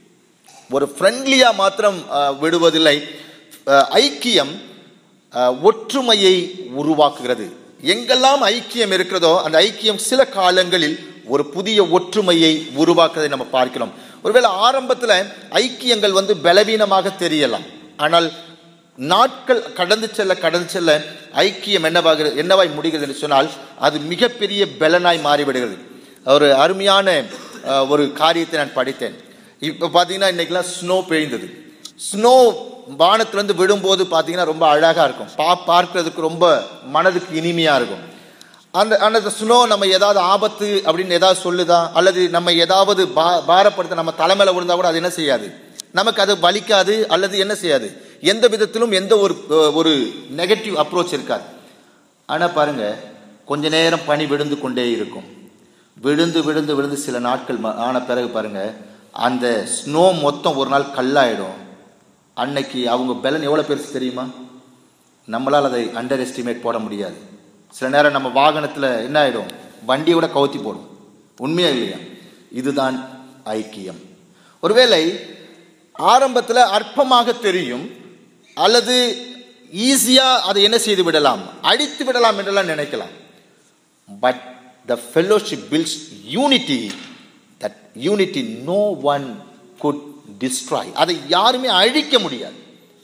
ஒரு ஃப்ரெண்ட்லியா மாத்திரம் அஹ், விடுவதில்லை அஹ், ஐக்கியம் அஹ், ஒற்றுமையை உருவாக்குகிறது எங்கெல்லாம் ஐக்கியம் இருக்கிறதோ அந்த ஐக்கியம் சில காலங்களில் ஒரு புதிய ஒற்றுமையை உருவாக்குவதை நம்ம பார்க்கிறோம் ஒருவேளை ஆரம்பத்தில் ஐக்கியங்கள் வந்து பலவீனமாக தெரியலாம் ஆனால் நாட்கள் கடந்து செல்ல கடந்து செல்ல ஐக்கியம் என்னவாகிறது என்னவாய் முடிகிறது என்று சொன்னால் அது மிகப்பெரிய பலனாய் மாறிவிடுகிறது ஒரு அருமையான அஹ், ஒரு காரியத்தை நான் படித்தேன் இப்போ பார்த்தீங்கன்னா இன்னைக்கெல்லாம் ஸ்னோ பெய்ந்தது ஸ்னோ வானத்திலிருந்து விடும்போது பார்த்தீங்கன்னா ரொம்ப அழகாக இருக்கும் பா பார்க்கறதுக்கு ரொம்ப மனதுக்கு இனிமையாக இருக்கும் அந்த அந்த ஸ்னோ நம்ம ஏதாவது ஆபத்து அப்படின்னு ஏதாவது சொல்லுதா அல்லது நம்ம ஏதாவது பா பாரப்படுத்த நம்ம தலைமையில விழுந்தா கூட அது என்ன செய்யாது நமக்கு அது வலிக்காது அல்லது என்ன செய்யாது எந்த விதத்திலும் எந்த ஒரு ஒரு நெகட்டிவ் அப்ரோச் இருக்காது ஆனால் பாருங்க கொஞ்ச நேரம் பனி விழுந்து கொண்டே இருக்கும் விழுந்து விழுந்து விழுந்து சில நாட்கள் ம- ஆன பிறகு பாருங்க அந்த ஸ்னோ மொத்தம் ஒரு நாள் கல்லாயிடும் அன்னைக்கு அவங்க பலன் எவ்வளோ பெருசு தெரியுமா நம்மளால் அதை அண்டர் எஸ்டிமேட் போட முடியாது சில நேரம் நம்ம வாகனத்தில் என்ன ஆகிடும் வண்டியோட கவுத்தி போடும் உண்மையா இல்லையா இதுதான் ஐக்கியம் ஒருவேளை ஆரம்பத்தில் அற்பமாக தெரியும் அல்லது ஈஸியாக அதை என்ன செய்து விடலாம் அடித்து விடலாம் என்றெல்லாம் நினைக்கலாம் but the fellowship builds unity that unity no one could destroy அதை யாருமே அழிக்க முடியாது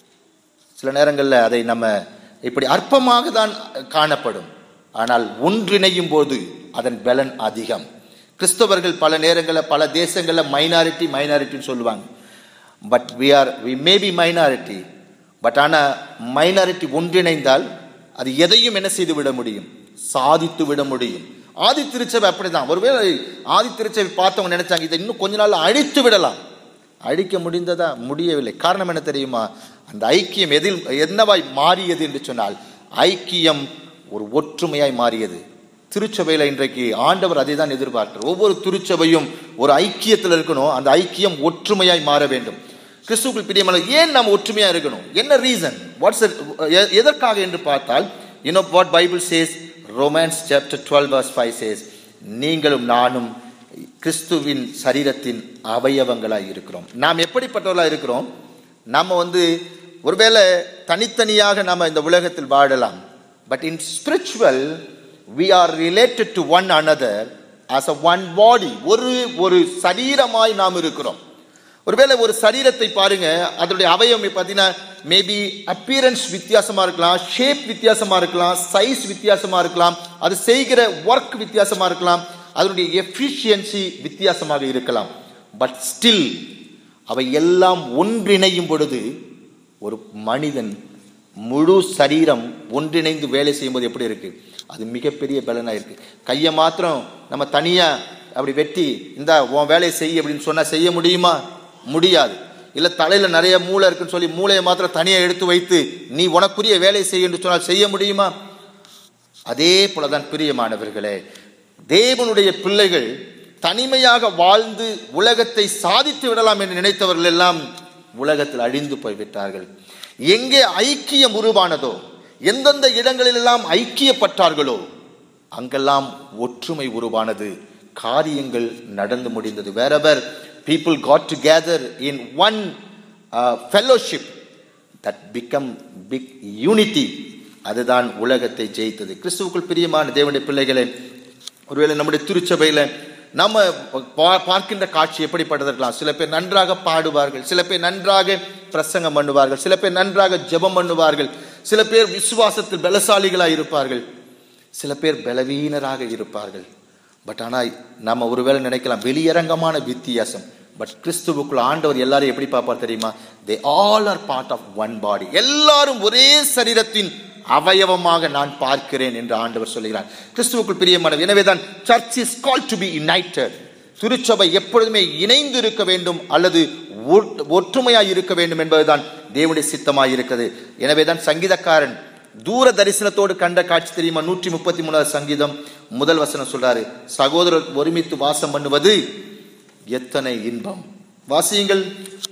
சில நேரங்களில் அதை நம்ம இப்படி அற்பமாக தான் காணப்படும் ஆனால் ஒன்றிணையும் போது அதன் பலன் அதிகம் கிறிஸ்தவர்கள் பல நேரங்களில் பல தேசங்களில் மைனாரிட்டி மைனாரிட்டின்னு சொல்லுவாங்க but we are we may be minority but ஆனால் மைனாரிட்டி ஒன்றிணைந்தால் அது எதையும் என்ன செய்து விட முடியும் சாதித்து விட முடியும் ஆதி திருச்சபை அப்படிதான் ஒருவேளை ஆதி திருச்சபை பார்த்தவங்க நினைச்சாங்க இதை இன்னும் கொஞ்ச நாள் அழித்து விடலாம் அழிக்க முடிந்ததா முடியவில்லை காரணம் என்ன தெரியுமா அந்த ஐக்கியம் எதில் என்னவாய் மாறியது என்று சொன்னால் ஐக்கியம் ஒரு ஒற்றுமையாய் மாறியது திருச்சபையில் இன்றைக்கு ஆண்டவர் அதை தான் எதிர்பார்க்கிறார் ஒவ்வொரு திருச்சபையும் ஒரு ஐக்கியத்தில் இருக்கணும் அந்த ஐக்கியம் ஒற்றுமையாய் மாற வேண்டும் கிறிஸ்துக்குள் பிரியமான ஏன் நாம் ஒற்றுமையா இருக்கணும் என்ன ரீசன் வாட்ஸ் எதற்காக என்று பார்த்தால் you know what Bible says Romans chapter twelve verse five says நீங்களும் நானும் கிறிஸ்துவின் சரீரத்தின் அவயவங்களாய் இருக்கிறோம் நாம் எப்படிப்பட்டவர்களாக இருக்கிறோம் நம்ம வந்து ஒருவேளை தனித்தனியாக நாம் இந்த உலகத்தில் வாழலாம் but in spiritual we are related to one another as a one body ஒரு ஒரு சரீரமாய் நாம் இருக்கிறோம் ஒருவேளை ஒரு சரீரத்தை பாருங்க அதனுடைய அவயம் பார்த்தீங்கன்னா மேபி அப்பியரன்ஸ் வித்தியாசமா இருக்கலாம் ஷேப் வித்தியாசமா இருக்கலாம் சைஸ் வித்தியாசமா இருக்கலாம் அது செய்கிற ஒர்க் வித்தியாசமா இருக்கலாம் அதனுடைய எஃபிஷியன்சி வித்தியாசமாக இருக்கலாம் பட் ஸ்டில் அவை எல்லாம் ஒன்றிணையும் பொழுது ஒரு மனிதன் முழு சரீரம் ஒன்றிணைந்து வேலை செய்யும்போது எப்படி இருக்கு அது மிகப்பெரிய பலனா இருக்கு கையை மாத்திரம் நம்ம தனியா அப்படி வெட்டி இந்த உன் வேலையை செய் அப்படின்னு சொன்னா செய்ய முடியுமா முடியாது இல்ல தலையில நிறைய மூளை இருக்குன்னு சொல்லி மூளையை மாத்திரம் தனியா எடுத்து வைத்து நீ உனக்குரிய வேலையை செய் என்று சொன்னால் செய்ய முடியுமா அதே போலதான் பிரியமானவர்களே தேவனுடைய பிள்ளைகள் தனிமையாக வாழ்ந்து உலகத்தை சாதித்து விடலாம் என்று நினைத்தவர்கள் எல்லாம் உலகத்தில் அழிந்து போய்விட்டார்கள் எங்கே ஐக்கியம் உருவானதோ எந்தெந்த இடங்களிலெல்லாம் ஐக்கியப்பட்டார்களோ அங்கெல்லாம் ஒற்றுமை உருவானது காரியங்கள் நடந்து முடிந்தது வேறவர் people got together in one uh, fellowship that become big unity அதுதான் உலகத்தை ஜெயித்தது கிறிஸ்துவுக்குள் பிரியமான தேவனுடைய பிள்ளைகளே ஒருவேளை நம்முடைய திருச்சபையில நம்ம பா- பார்க்கின்ற காட்சி எப்படிப்பட்டது இருக்கலாம் சில பேர் நன்றாக பாடுவார்கள் சில பேர் நன்றாக பிரசங்கம் பண்ணுவார்கள் சில பேர் நன்றாக ஜெபம் பண்ணுவார்கள் சில பேர் விசுவாசத்தில் பலசாலிகளாக இருப்பார்கள் சில பேர் பலவீனராக இருப்பார்கள் பட் ஆனால் நம்ம ஒருவேளை நினைக்கலாம் வெளியரங்கமான வித்தியாசம் பட் கிறிஸ்துவுக்குள் ஆண்டவர் எல்லாரும் எப்படி பார்ப்பார் தெரியுமா they all are part of one body எல்லாரும் ஒரே சரீரத்தின் அவயவமாக நான் பார்க்கிறேன் என்று ஆண்டவர் சொல்கிறார் கிறிஸ்துவுக்குள் பிரியமானவர் எனவேதான் church is call to be united திருச்சபை எப்பொழுதுமே இணைந்து இருக்க வேண்டும் அல்லது ஒற்று- ஒற்றுமையாய் இருக்க வேண்டும் என்பதுதான் தேவனுடைய சித்தமாய் இருக்கிறது எனவேதான் சங்கீதக்காரன் தூர தரிசனத்தோடு கண்ட காட்சி தெரியுமா நூற்றி முப்பத்தி மூணாவது சங்கீதம் முதல் வசனம் சொல்றாரு சகோதரர் ஒருமித்து வாசம் பண்ணுவது எத்தனை இன்பம் வாசியுங்கள்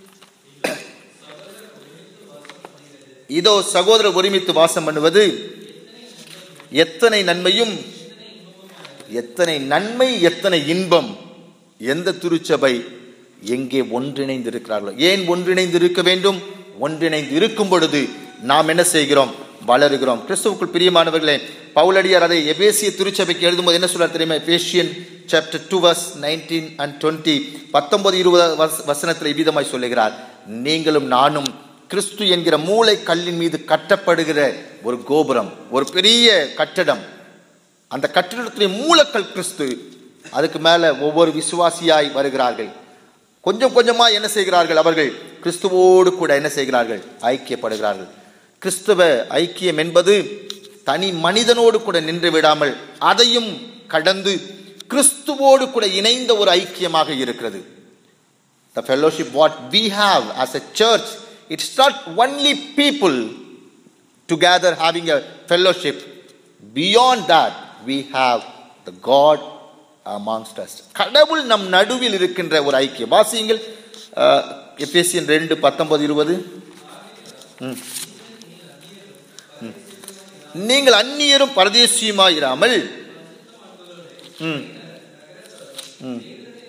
இதோ சகோதரர் ஒருமித்து வாசம் பண்ணுவது எத்தனை நன்மையும் எத்தனை நன்மை எத்தனை இன்பம் எந்த திருச்சபை எங்கே ஒன்றிணைந்து இருக்கிறார்களோ ஏன் ஒன்றிணைந்து இருக்க வேண்டும் ஒன்றிணைந்து இருக்கும் பொழுது நாம் என்ன செய்கிறோம் வளருகிறோம் கிறிஸ்துவுக்குள் பிரியமானவர்களே பவுலடியார் அதை எபேசிய திருச்சபைக்கு எழுதும்போது என்ன சொல்றார் தெரியுமா Ephesian chapter two verse nineteen and twenty பத்தொன்பது இருபது வசனத்தில் இவ்விதமாய் சொல்லுகிறார் நீங்களும் நானும் கிறிஸ்து என்கிற மூளை கல்லின் மீது கட்டப்படுகிற ஒரு கோபுரம் ஒரு பெரிய கட்டடம் அந்த கட்டிடத்துடைய மூலக்கல் கிறிஸ்து அதுக்கு மேல ஒவ்வொரு விசுவாசியாய் வருகிறார்கள் கொஞ்சம் கொஞ்சமா என்ன செய்கிறார்கள் அவர்கள் கிறிஸ்துவோடு கூட என்ன செய்கிறார்கள் ஐக்கியப்படுகிறார்கள் கிறிஸ்துவ ஐக்கியம் என்பது தனி மனிதனோடு கூட நின்று விடாமல் அதையும் கடந்து கிறிஸ்துவோடு கூட இணைந்த ஒரு ஐக்கியமாக இருக்கிறது the fellowship what we have as a church it's not only people together having a fellowship beyond that we have the God amongst us கடவுள் நம் நடுவில் இருக்கின்ற ஒரு ஐக்கியம் வாசியுங்கள் அஹ், எபேசியன் ரெண்டு பத்தொன்பது இருபது ம். ம். நீங்கள் அந்நியரும் பரதேசியுமாயிராமல் ம் ம்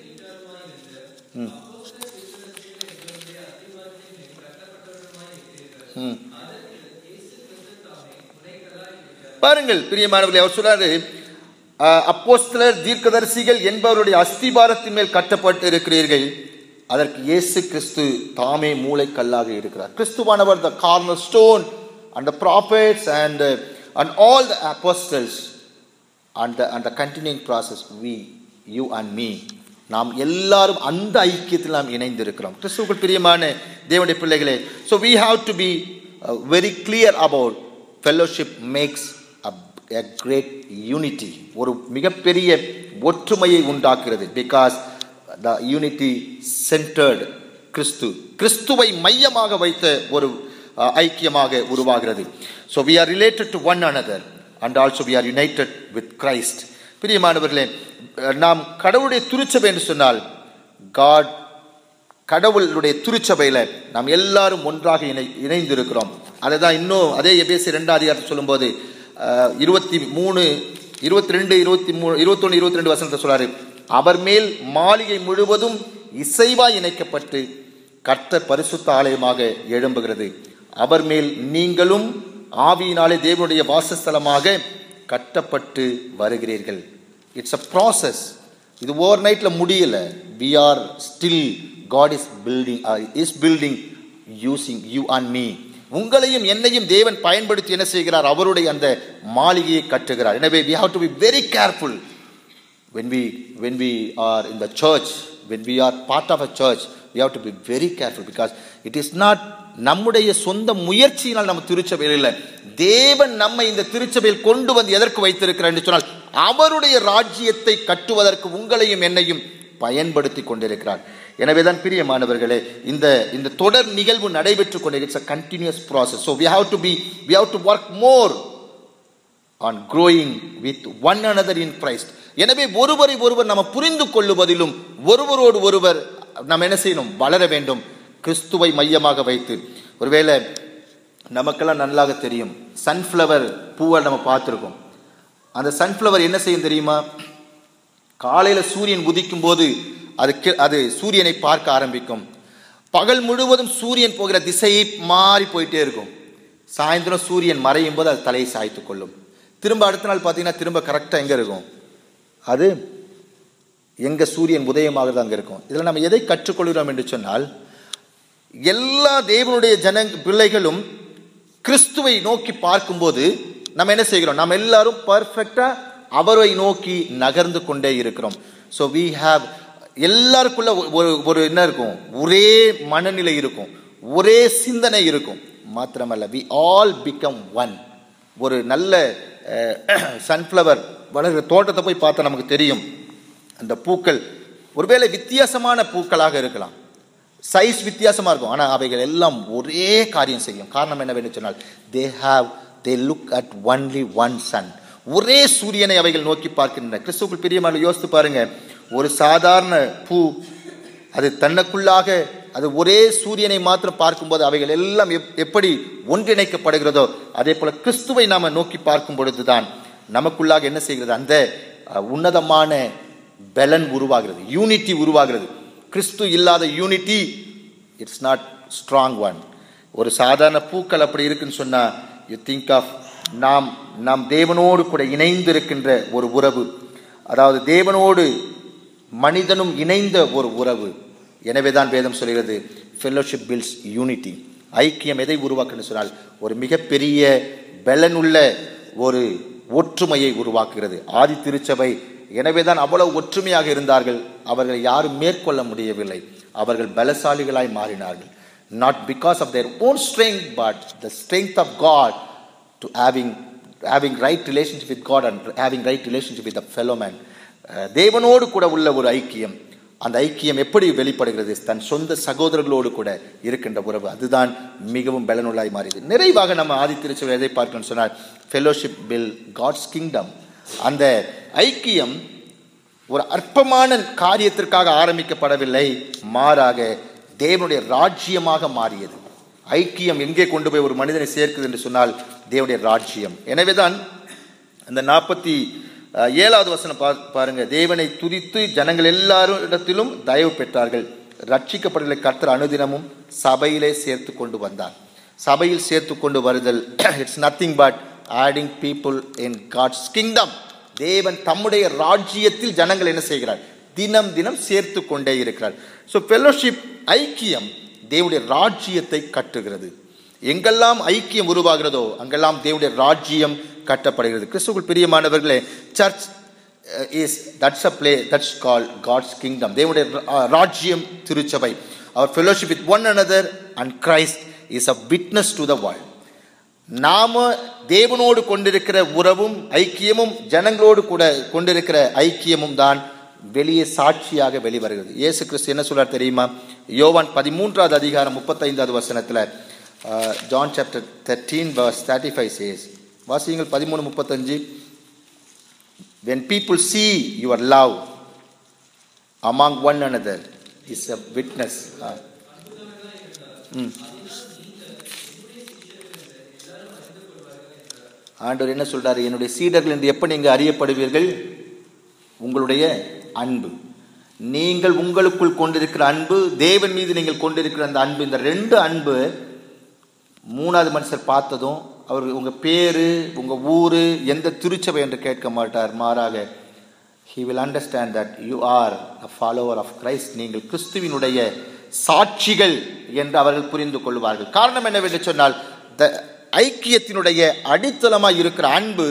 ம் ம் பாருங்கள் பிரியமானவர்களே அவர் சொல்றாரு அஹ், அப்போஸ்தலர் தீர்க்கதரிசிகள் என்பவருடைய அஸ்திபாரத்தின் மேல் கட்டப்பட்டு இருக்கிறீர்கள் அதற்கு இயேசு கிறிஸ்து தாமே மூளைக்கல்லாக இருக்கிறார் கிறிஸ்துவானவர் the cornerstone and the prophets and and all the apostles and the and the continuing process we you and me நாம் எல்லாரும் அந்த ஐக்கியத்தில் நாம் இணைந்திருக்கிறோம் கிறிஸ்துவுக்குள் பிரியமான தேவனுடைய பிள்ளைகளே so we have to be very clear about fellowship makes a great unity ஒரு மிகப்பெரிய ஒற்றுமையை உண்டாக்குறது பிகாஸ் த யூனிட்டி சென்டர்டு கிறிஸ்து கிறிஸ்துவை மையமாக வைத்த ஒரு அஹ், ஐக்கியமாக உருவாகிறது so we are related to one another and also we are united with Christ பிரியமானவர்களே அஹ், நாம் கடவுளுடைய திருச்சபை என்று சொன்னால் காட் கடவுளுடைய திருச்சபையில் நாம் எல்லாரும் ஒன்றாக இணை இணைந்திருக்கிறோம் அதை தான் இன்னும் அதே எபேசி ரெண்டாம் அதிகாரத்தை சொல்லும்போது அஹ், இருபத்தி மூணு இருபத்தி ரெண்டு இருபத்தி மூணு இருபத்தொன்று இருபத்தி ரெண்டு வசனத்தை சொல்றாரு அவர் மேல் மாளிகை முழுவதும் இசைவாய் இணைக்கப்பட்டு கர்த்தர் பரிசுத்த ஆலயமாக எழும்புகிறது அவர் மேல் நீங்களும் ஆவியினாலே தேவனுடைய வாசஸ்தலமாக கட்டப்பட்டு வருகிறீர்கள் இட்ஸ் அ ப்ராசஸ் இது ஓவர் நைட்டில் முடியல we are still God is building is building using you and me உங்களையும் என்னையும் தேவன் பயன்படுத்தி என்ன செய்கிறார் அவருடைய அந்த மாளிகையை கட்டுகிறார் எனவே we have to be very careful when we when we are in the church when we are part of a church we have to be very careful because it is not நம்முடைய சொந்த முயற்சியினால் நம்ம திருச்சபையில் இல்லை தேவன் நம்மை இந்த திருச்சபையில் கொண்டு வந்து எதற்கு வைத்திருக்கிறார் என்று சொன்னால் அவருடைய ராஜ்யத்தை கட்டுவதற்கு உங்களையும் என்னையும் பயன்படுத்தி கொண்டிருக்கிறார் எனவே தான் பிரியமானவர்களே இந்த இந்த தொடர் நிகழ்வு நடைபெற்றுக் கொண்டே it's a continuous process so we have to be we have to work more on growing with one another in Christ எனவே ஒருவரை ஒருவர் நம்ம புரிந்து கொள்ளுவதிலும் ஒருவரோடு ஒருவர் நம்ம என்ன செய்யணும் வளர வேண்டும் கிறிஸ்துவை மையமாக வைத்து ஒருவேளை நமக்கெல்லாம் நல்லாக தெரியும் சன்ஃப்ளவர் பூவை நம்ம பார்த்துருக்கோம் அந்த சன்ஃப்ளவர் என்ன செய்யும் தெரியுமா காலையில் சூரியன் உதிக்கும் போது அது கி- அது சூரியனை பார்க்க ஆரம்பிக்கும் பகல் முழுவதும் சூரியன் போகிற திசையை மாறி போயிட்டே இருக்கும் சாயந்தரம் சூரியன் மறையும் போது அது தலையை சாய்த்து கொள்ளும் திரும்ப அடுத்த நாள் பார்த்தீங்கன்னா திரும்ப கரெக்டாக எங்கே இருக்கும் அது எங்க சூரியன் உதயமாகிறது அங்கே இருக்கும் இதில் நம்ம எதை கற்றுக்கொள்கிறோம் என்று சொன்னால் எல்லா தேவனுடைய ஜன பிள்ளைகளும் கிறிஸ்துவை நோக்கி பார்க்கும்போது நம்ம என்ன செய்கிறோம் நம்ம எல்லாரும் பர்ஃபெக்டா அவரை நோக்கி நகர்ந்து கொண்டே இருக்கிறோம் ஸோ வி ஹாவ் எல்லாருக்குள்ள ஒரு- ஒரு ஒரு என்ன இருக்கும் ஒரே மனநிலை இருக்கும் ஒரே சிந்தனை இருக்கும் மாத்திரமல்ல வி ஆல் பிகம் ஒன் ஒரு நல்ல சன்ஃப்ளவர் வளர்கிற தோட்டத்தை போய் பார்த்தா நமக்கு தெரியும் அந்த பூக்கள் ஒருவேளை வித்தியாசமான பூக்களாக இருக்கலாம் சைஸ் வித்தியாசமா இருக்கும் ஆனால் அவைகள் எல்லாம் ஒரே காரியம் செய்யும் காரணம் என்னவென்று சொன்னால் they have they look at only one sun ஒரே சூரியனை அவைகள் நோக்கி பார்க்கின்றன கிறிஸ்துக்குள் பிரியமான யோசித்து பாருங்க ஒரு சாதாரண பூ அது தன்னுக்குள்ளாக அது ஒரே சூரியனை மாத்திரம் பார்க்கும்போது அவைகள் எல்லாம் எப்- எப்படி ஒன்றிணைக்கப்படுகிறதோ அதே போல கிறிஸ்துவை நாம நோக்கி பார்க்கும் பொழுதுதான் நமக்குள்ளாக என்ன செய்கிறது அந்த அஹ், உன்னதமான பலன் உருவாகிறது யூனிட்டி உருவாகிறது கிறிஸ்து இல்லாத unity it's not strong one ஒரு சாதாரண பூக்கள் அப்படி இருக்குன்னு சொன்னா யூ திங்க் ஆஃப் நாம் நாம் தேவனோடு கூட இணைந்து இருக்கின்ற ஒரு உறவு அதாவது தேவனோடு மனிதனும் இணைந்த ஒரு உறவு எனவே தான் வேதம் சொல்கிறது ஃபெல்லோஷிப் பில்ஸ் யூனிட்டி ஐக்கியம் எதை உருவாக்குன்னு சொன்னால் ஒரு மிகப்பெரிய பலனுள்ள ஒரு ஒற்றுமையை உருவாக்குகிறது ஆதி திருச்சபை எனவே தான் அவ்வளவு ஒற்றுமையாக இருந்தார்கள் அவர்களை யாரும் மேற்கொள்ள முடியவில்லை அவர்கள் பலசாலிகளாய் மாறினார்கள் not because of their own strength but the strength of God to having having right relationship with God and having right relationship with the fellow man ah தேவனோடு கூட உள்ள ஒரு ஐக்கியம் அந்த ஐக்கியம் எப்படி வெளிப்படுகிறது தன் சொந்த சகோதரர்களோடு கூட இருக்கின்ற உறவு அதுதான் மிகவும் பலனுள்ளாய் மாறியது நிறைவாக நம்ம ஆதி திருச்சபை எதை பார்க்கணும்னு சொன்னால் ஃபெலோஷிப் பில் காட்ஸ் கிங்டம் அந்த ஐக்கியம் ஒரு அற்பமான காரியத்திற்காக ஆரம்பிக்கப்படவில்லை மாறாக தேவனுடைய ராஜ்யமாக மாறியது ஐக்கியம் எங்கே கொண்டு போய் ஒரு மனிதனை சேர்க்குது என்று சொன்னால் தேவனுடைய ராஜ்யம் எனவேதான் அந்த நாற்பத்தி ஏழாவது வசனம் பா பாருங்க தேவனை துதித்து ஜனங்கள் எல்லாரும் இடத்திலும் தயவு பெற்றார்கள் ரட்சிக்கப்படுகிற கர்த்தர் அனுதினமும் சபையிலே சேர்த்து கொண்டு வந்தார் சபையில் சேர்த்து கொண்டு வருதல் it's nothing but adding people in God's kingdom தேவன் தம்முடைய ராஜ்யத்தில் ஜனங்கள் என்ன செய்கிறார் தினம் தினம் சேர்த்து கொண்டே இருக்கிறார் ஸோ ஃபெல்லோஷிப் ஐக்கியம் தேவனுடைய ராஜ்யத்தை கட்டுகிறது எங்கெல்லாம் ஐக்கியம் உருவாகிறதோ அங்கெல்லாம் தேவனுடைய ராஜ்யம் கட்டப்படுகிறது கிறிஸ்துக்குள் பிரியமானவர்களே church is that's a place that's call God's kingdom தேவனுடைய ராஜ்யம் திருச்சபை our fellowship with one another and Christ is a witness to the world நாம தேவனோடு கொண்டிருக்கிற உறவும் ஐக்கியமும் ஜனங்களோடு கூட கொண்டிருக்கிற ஐக்கியமும் தான் வெளியே சாட்சியாக வெளிவருகிறது இயேசு கிறிஸ்து என்ன சொல்றார் தெரியுமா யோவான் பதிமூன்றாவது அதிகாரம் முப்பத்தைந்தாவது வசனத்தில் John chapter thirteen verse thirty five says வாசியங்கள் பதிமூணு முப்பத்தஞ்சு when people see your love among one another is a witness Ah. ம். ஆண்டவர் என்ன சொல்றாரு என்னுடைய சீடர்கள் என்று எப்ப நீங்க அறியப்படுவீர்கள் உங்களுடைய அன்பு நீங்கள் உங்களுக்குள் கொண்டிருக்கிற அன்பு தேவன் மீது நீங்கள் கொண்டிருக்கிற அந்த அன்பு இந்த ரெண்டு அன்பு மூணாவது மனுஷர் பார்த்ததும் அவர் உங்க பேரு உங்க ஊரு எந்த திருச்சபை என்று கேட்க மாட்டார் மாறாக he will understand that you are a follower of Christ நீங்கள் கிறிஸ்துவினுடைய சாட்சிகள் என்று அவர்கள் புரிந்து கொள்வார்கள் காரணம் என்னவென்று சொன்னால் த ஐக்கியத்தினுடைய அடித்தளமாய் இருக்கிற அன்பு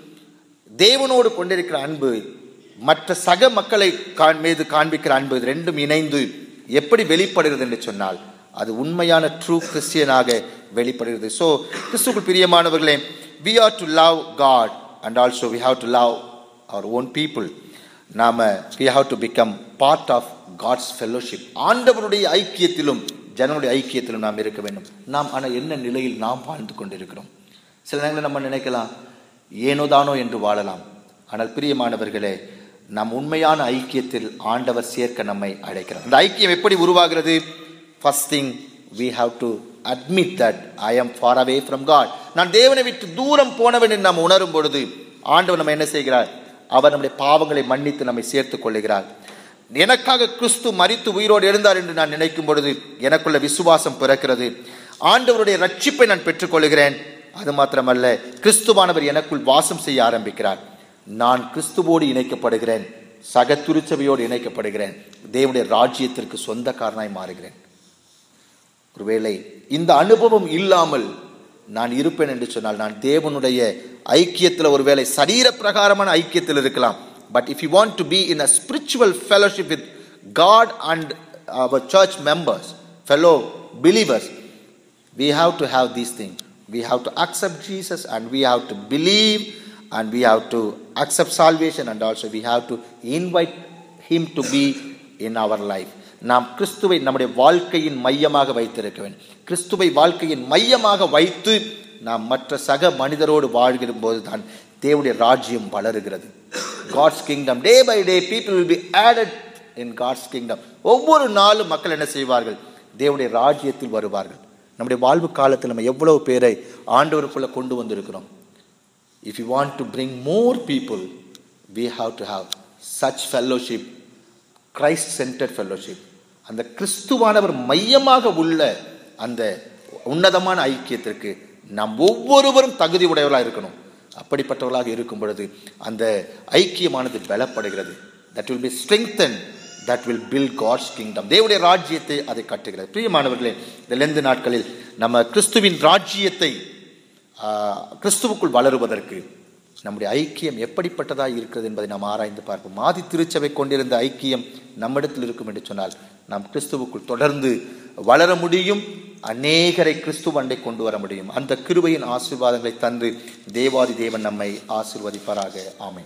தேவனோடு கொண்டிருக்கிற அன்பு மற்ற சக மக்களை காண் மீது காண்பிக்கிற அன்பு இது ரெண்டும் இணைந்து எப்படி வெளிப்படுகிறது என்று சொன்னால் அது உண்மையான ட்ரூ கிறிஸ்டியனாக வெளிப்படுகிறது ஸோ கிறிஸ்துக்குள் பிரியமானவர்களே we are to love God and also we have to love our own people நாம we have to become part of God's fellowship ஆண்டவருடைய ஐக்கியத்திலும் ஜனனுடைய ஐக்கியத்திலும் நாம் இருக்க வேண்டும் நாம் ஆனால் என்ன நிலையில் நாம் வாழ்ந்து கொண்டிருக்கிறோம் சில நேரங்களில் நம்ம நினைக்கலாம் ஏனோ தானோ என்று வாழலாம் ஆனால் பிரியமானவர்களே நம் உண்மையான ஐக்கியத்தில் ஆண்டவர் சேர்க்க நம்மை அழைக்கிறார் அந்த ஐக்கியம் எப்படி உருவாகிறது first thing we have to admit that I am far away from God நான் தேவனை விட்டு தூரம் போனவன் என்று நாம் உணரும் பொழுது ஆண்டவர் நம்ம என்ன செய்கிறார் அவர் நம்முடைய பாவங்களை மன்னித்து நம்மை சேர்த்துக் கொள்ளுகிறார் எனக்காக கிறிஸ்து மரித்து உயிரோடு எழுந்தார் என்று நான் நினைக்கும் பொழுது எனக்குள்ள விசுவாசம் பிறக்கிறது ஆண்டவருடைய ரட்சிப்பை நான் பெற்றுக்கொள்கிறேன் அது மாத்திரமல்ல கிறிஸ்துவானவர் எனக்குள் வாசம் செய்ய ஆரம்பிக்கிறார் நான் கிறிஸ்துவோடு இணைக்கப்படுகிறேன் சக திருச்சபையோடு இணைக்கப்படுகிறேன் தேவனுடைய ராஜ்யத்திற்கு சொந்தக்காரனாய் மாறுகிறேன் ஒருவேளை இந்த அனுபவம் இல்லாமல் நான் இருப்பேன் என்று சொன்னால் நான் தேவனுடைய ஐக்கியத்தில் ஒருவேளை சரீர பிரகாரமான ஐக்கியத்தில் இருக்கலாம் but if you want to be in a spiritual fellowship with God and our church members fellow believers we have to have these things. We have to accept Jesus and we have to believe and we have to accept salvation and also we have to invite Him to be in our life. நாம் கிறிஸ்துவை நம்முடைய வாழ்க்கையின் மையமாக வைத்திருக்க வேண்டும் கிறிஸ்துவை வாழ்க்கையின் மையமாக வைத்து நாம் மற்ற சக மனிதரோடு வாழ்கிற போது தான் தேவனுடைய ராஜ்யம் வளருகிறது God's kingdom day by day people will be added in God's kingdom ஒவ்வொரு நாளும் மக்கள் என்ன செய்வார்கள் தேவனுடைய ராஜ்யத்தில் வருவார்கள் நம்முடைய வாழ்வு காலத்தில் நம்ம எவ்வளவு பேரை ஆண்டவருக்குள்ள கொண்டு வந்திருக்கிறோம் if you want to bring more people we have to have such fellowship Christ centred fellowship அந்த கிறிஸ்துவானவர் மையமாக உள்ள அந்த உன்னதமான ஐக்கியத்திற்கு நாம் ஒவ்வொருவரும் தகுதி உடையவர்களாக இருக்கணும் அப்படிப்பட்டவர்களாக இருக்கும் பொழுது அந்த ஐக்கியமானது பலப்படுகிறது that will be strengthen that will build God's kingdom தேவனுடைய ராஜ்யத்தை அதை கட்டுகிறது பிரியமானவர்களே இந்த லெந்து நாட்களில் நம்ம கிறிஸ்துவின் ராஜ்யத்தை கிறிஸ்துவுக்குள் வளருவதற்கு நம்முடைய ஐக்கியம் எப்படிப்பட்டதாக இருக்கிறது என்பதை நாம் ஆராய்ந்து பார்ப்போம் ஆதி திருச்சபை கொண்டிருந்த ஐக்கியம் நம்மிடத்தில் இருக்கும் என்று சொன்னால் நாம் கிறிஸ்துவுக்குள் தொடர்ந்து வளர முடியும் அநேகரை கிறிஸ்துவண்டை கொண்டு வர முடியும் அந்த கிருபையின் ஆசீர்வாதங்களை தந்து தேவாதி தேவன் நம்மை ஆசீர்வதிப்பாராக ஆமை